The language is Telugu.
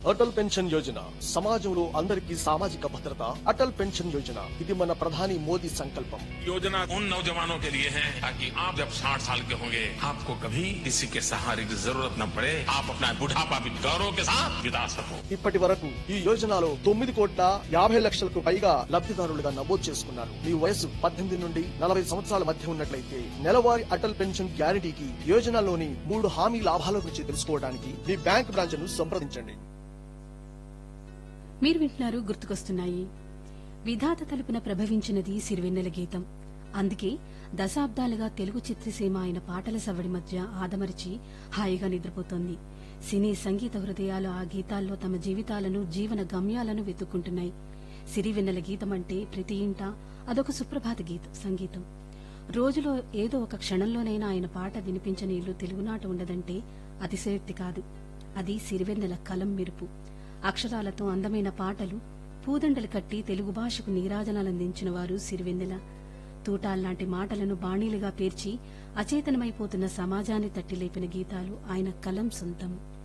అటల్ పెన్షన్ యోజన సమాజంలో అందరికీ సామాజిక భద్రత అటల్ పెన్షన్ యోజన ఇది మన ప్రధాని మోదీ సంకల్పం योजना उन नौजवानों के लिए है ताकि आप जब 60 साल के होंगे आपको कभी किसी के सहारे की जरूरत न पड़े आप अपना बुढ़ापा भी गौरव के साथ बिता सको ఇప్పటి వరకు ఈ యోజనలో తొమ్మిది కోట్ల యాభై లక్షలకు పైగా లబ్ధిదారులుగా నమోదు చేసుకున్నారు మీ వయసు పద్దెనిమిది నుండి నలభై సంవత్సరాల మధ్య ఉన్నట్లయితే నెలవారీ అటల్ పెన్షన్ గ్యారంటీకి యోజనలోని మూడు హామీ లాభాల గురించి తెలుసుకోవడానికి మీ బ్యాంక్ బ్రాంచ్ ను సంప్రదించండి మీరు వింటున్నారు గుర్తుకొస్తున్నాయి విధాత తలుపున ప్రభవించినది సిరివెన్నెల గీతం అందుకే దశాబ్దాలుగా తెలుగు చిత్రసీమ అయిన పాటల సవ్వడి మధ్య ఆదమరిచి హాయిగా నిద్రపోతోంది సినీ సంగీత హృదయాలు ఆ గీతాల్లో తమ జీవితాలను జీవన గమ్యాలను వెతుక్కుంటున్నాయి సిరివెన్నెల గీతం అంటే ప్రతి ఇంట అదొక సుప్రభాత గీతం సంగీతం రోజులో ఏదో ఒక క్షణంలోనైనా ఆయన పాట వినిపించని ఇల్లు తెలుగునాట ఉండదంటే అతిశయోక్తి కాదు అది సిరివెన్నెల కలం మెరుపు అక్షరాలతో అందమైన పాటలు పూదండలు కట్టి తెలుగు భాషకు నీరాజనాలందించిన వారు సిరివెన్నెల తూటాల్లాంటి మాటలను బాణీలుగా పేర్చి అచేతనమైపోతున్న సమాజాన్ని తట్టిలేపిన గీతాలు ఆయన కలం సొంతం